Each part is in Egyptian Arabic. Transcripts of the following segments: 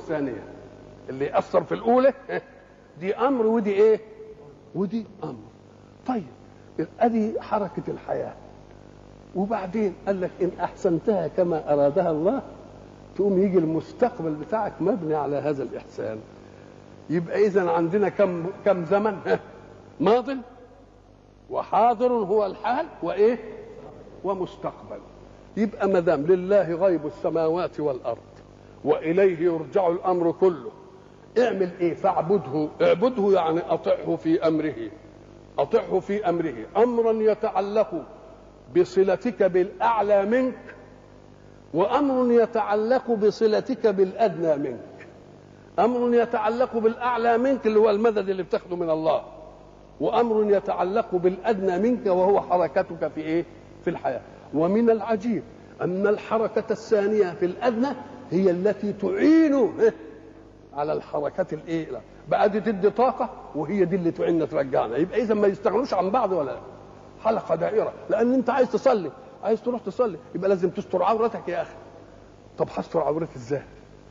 الثانيه اللي ياثر في الاولى دي امر ودي ايه ودي امر طيب ادي حركه الحياه وبعدين قال لك ان احسنتها كما ارادها الله تقوم يجي المستقبل بتاعك مبني على هذا الاحسان يبقى اذا عندنا كم كم زمن ماض وحاضر هو الحال وايه ومستقبل يبقى ما دام لله غيب السماوات والارض واليه يرجع الامر كله اعمل ايه فاعبده اعبده يعني اطعه في امره اطعه في امره امرا يتعلق بصلتك بالاعلى منك وامر يتعلق بصلتك بالادنى منك امر يتعلق بالاعلى منك اللي هو المدد اللي بتاخده من الله وامر يتعلق بالادنى منك وهو حركتك في ايه في الحياه ومن العجيب ان الحركه الثانيه في الادنى هي التي تعين على الحركات الايه بقى دي تدي طاقه وهي دي اللي تعيننا ترجعنا يبقى اذا ما يستغنوش عن بعض ولا حلقه دائره لان انت عايز تصلي عايز تروح تصلي يبقى لازم تستر عورتك يا اخي طب هستر عورتي ازاي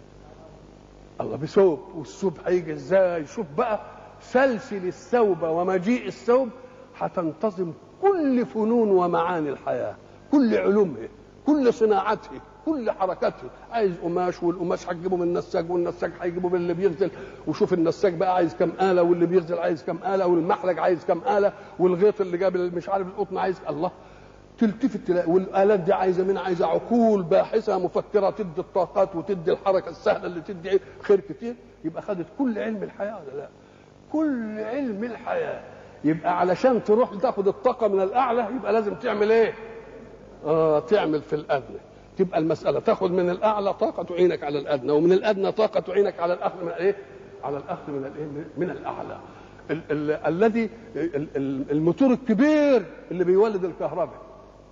الله بثوب والثوب هيجي ازاي شوف بقى سلسل الثوب ومجيء الثوب هتنتظم كل فنون ومعاني الحياه كل علومها كل صناعته كل حركاته عايز قماش والقماش هتجيبه من النساج والنساج هيجيبه من اللي بيغزل وشوف النساج بقى عايز كام آلة واللي بيغزل عايز كام آلة والمحلج عايز كام آلة والغيط اللي جاب مش عارف القطن عايز الله تلتفت تلاقي والآلات دي عايزة مين عايزة عقول باحثة مفكرة تدي الطاقات وتدي الحركة السهلة اللي تدي خير كتير يبقى خدت كل علم الحياة ولا لا كل علم الحياة يبقى علشان تروح تاخد الطاقة من الأعلى يبقى لازم تعمل إيه؟ آه تعمل في الأدنى تبقى المسألة تاخد من الأعلى طاقة تعينك على الأدنى ومن الأدنى طاقة تعينك على الأخذ من إيه؟ على الأخذ من الإيه؟ من الأعلى ال- ال- الذي ال- ال- الموتور الكبير اللي بيولد الكهرباء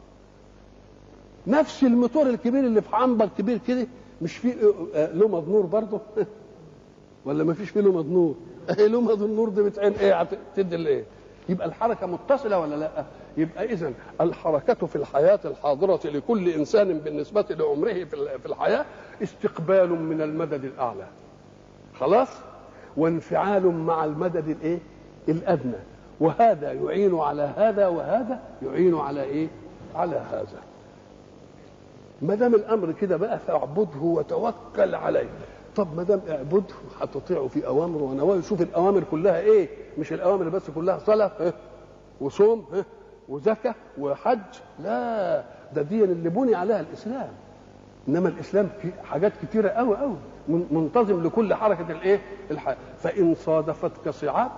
نفس الموتور الكبير اللي في عنبر كبير كده مش فيه آه، لمض نور برضه ولا ما فيش فيه لمض نور ايه لمض النور دي بتعين ايه هت- تدي الايه يبقى الحركه متصله ولا لا يبقى اذا الحركه في الحياه الحاضره لكل انسان بالنسبه لعمره في ال- في الحياه استقبال من المدد الاعلى خلاص وانفعال مع المدد الايه الادنى وهذا يعين على هذا وهذا يعين على ايه على هذا ما دام الامر كده بقى فاعبده وتوكل عليه طب ما دام اعبده هتطيعه في اوامره ونواهيه شوف الاوامر كلها ايه مش الاوامر بس كلها صلاه ها، وصوم ها، وزكاه وحج لا ده دي اللي بني عليها الاسلام انما الاسلام في حاجات كتيره قوي قوي من- منتظم لكل حركه الايه الحياه فان صادفتك صعاب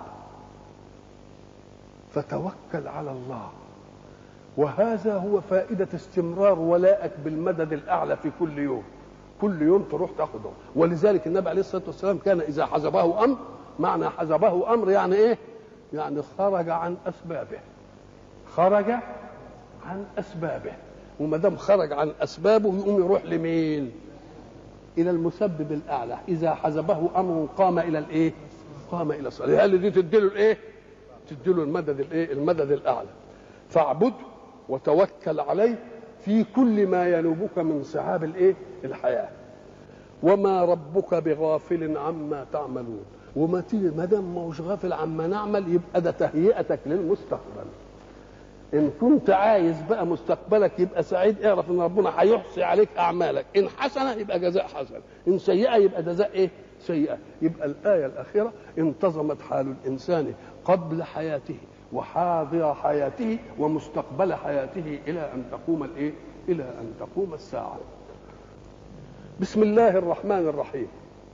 فتوكل على الله وهذا هو فائدة استمرار ولائك بالمدد الأعلى في كل يوم كل يوم تروح تاخده ولذلك النبي عليه الصلاة والسلام كان إذا حزبه أمر معنى حزبه أمر يعني إيه يعني خرج عن أسبابه خرج عن أسبابه وما دام خرج عن أسبابه يقوم يروح لمين إلى المسبب الأعلى إذا حزبه أمر قام إلى الإيه قام إلى الصلاة هل دي تديله الإيه تديله المدد الإيه المدد الأعلى فاعبده وتوكل عليه في كل ما ينوبك من صعاب الايه الحياه وما ربك بغافل عما تعملون وما تيجي ما دام ما هوش غافل عما نعمل يبقى ده تهيئتك للمستقبل ان كنت عايز بقى مستقبلك يبقى سعيد اعرف ان ربنا هيحصي عليك اعمالك ان حسنه يبقى جزاء حسن ان سيئه يبقى جزاء ايه سيئه يبقى الايه الاخيره انتظمت حال الانسان قبل حياته وحاضر حياته ومستقبل حياته الى ان تقوم الايه الى ان تقوم الساعه بسم الله الرحمن الرحيم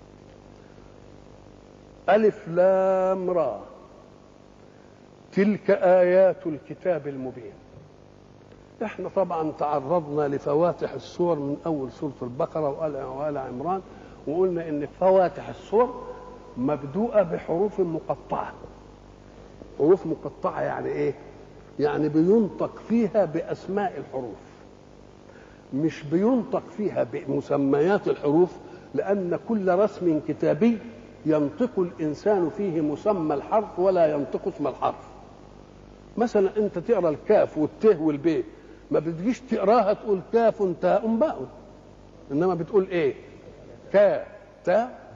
ألف لام را تلك آيات الكتاب المبين احنا طبعا تعرضنا لفواتح السور من أول سورة البقرة وآل وآل عمران وقلنا إن فواتح السور مبدوءة بحروف مقطعة حروف مقطعة يعني إيه؟ يعني بينطق فيها بأسماء الحروف مش بينطق فيها بمسميات الحروف لأن كل رسم كتابي ينطق الإنسان فيه مسمى الحرف ولا ينطق اسم الحرف مثلا أنت تقرأ الكاف والته والبي ما بتجيش تقراها تقول كاف تاء باء إنما بتقول إيه كا تاء